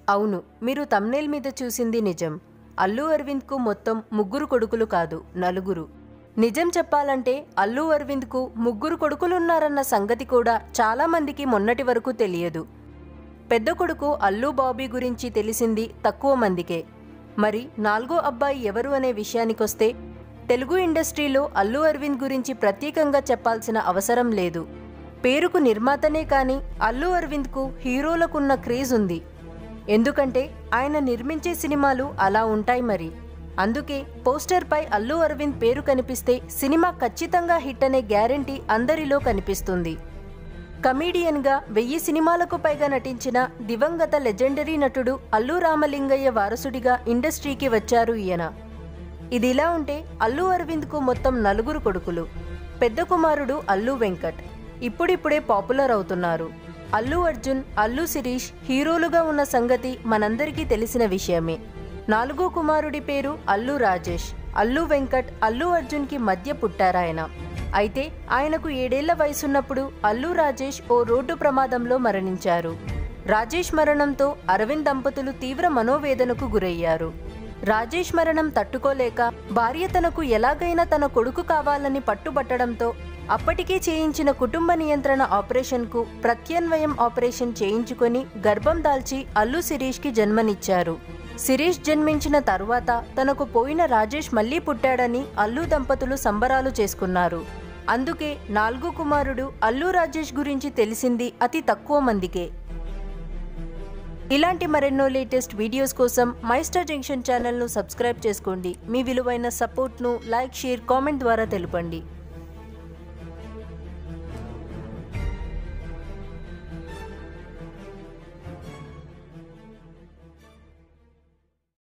అవును మీరు తమ్నేల్ మీద చూసింది నిజం అల్లు అరవింద్కు మొత్తం ముగ్గురు కొడుకులు కాదు నలుగురు నిజం చెప్పాలంటే అల్లు అరవింద్కు ముగ్గురు కొడుకులున్నారన్న సంగతి కూడా చాలా మందికి మొన్నటి వరకు తెలియదు పెద్ద కొడుకు అల్లు బాబీ గురించి తెలిసింది తక్కువ మందికే మరి నాలుగో అబ్బాయి ఎవరు అనే విషయానికొస్తే తెలుగు ఇండస్ట్రీలో అల్లు అరవింద్ గురించి ప్రత్యేకంగా చెప్పాల్సిన అవసరం లేదు పేరుకు నిర్మాతనే కానీ అల్లు అరవింద్కు హీరోలకున్న క్రేజ్ ఉంది ఎందుకంటే ఆయన నిర్మించే సినిమాలు అలా ఉంటాయి మరి అందుకే పోస్టర్పై అల్లు అరవింద్ పేరు కనిపిస్తే సినిమా ఖచ్చితంగా హిట్ అనే గ్యారంటీ అందరిలో కనిపిస్తుంది కమీడియన్గా వెయ్యి సినిమాలకు పైగా నటించిన దివంగత లెజెండరీ నటుడు అల్లు రామలింగయ్య వారసుడిగా ఇండస్ట్రీకి వచ్చారు ఈయన ఇదిలా ఉంటే అల్లు అరవింద్కు మొత్తం నలుగురు కొడుకులు పెద్ద కుమారుడు అల్లు వెంకట్ ఇప్పుడిప్పుడే పాపులర్ అవుతున్నారు అల్లు అర్జున్ అల్లు శిరీష్ హీరోలుగా ఉన్న సంగతి మనందరికీ తెలిసిన విషయమే నాలుగో కుమారుడి పేరు అల్లు రాజేష్ అల్లు వెంకట్ అల్లు అర్జున్కి మధ్య పుట్టారాయన అయితే ఆయనకు ఏడేళ్ల వయసున్నప్పుడు అల్లు రాజేష్ ఓ రోడ్డు ప్రమాదంలో మరణించారు రాజేష్ మరణంతో అరవింద్ దంపతులు తీవ్ర మనోవేదనకు గురయ్యారు రాజేష్ మరణం తట్టుకోలేక భార్య తనకు ఎలాగైనా తన కొడుకు కావాలని పట్టుబట్టడంతో అప్పటికే చేయించిన కుటుంబ నియంత్రణ ఆపరేషన్కు ప్రత్యన్వయం ఆపరేషన్ చేయించుకొని గర్భం దాల్చి అల్లు శిరీష్కి జన్మనిచ్చారు శిరీష్ జన్మించిన తరువాత తనకు పోయిన రాజేష్ మళ్లీ పుట్టాడని అల్లు దంపతులు సంబరాలు చేసుకున్నారు అందుకే నాలుగో కుమారుడు అల్లు రాజేష్ గురించి తెలిసింది అతి తక్కువ మందికే ఇలాంటి మరెన్నో లేటెస్ట్ వీడియోస్ కోసం మైస్టర్ జంక్షన్ ఛానల్ను సబ్స్క్రైబ్ చేసుకోండి మీ విలువైన సపోర్ట్ను లైక్ షేర్ కామెంట్ ద్వారా తెలుపండి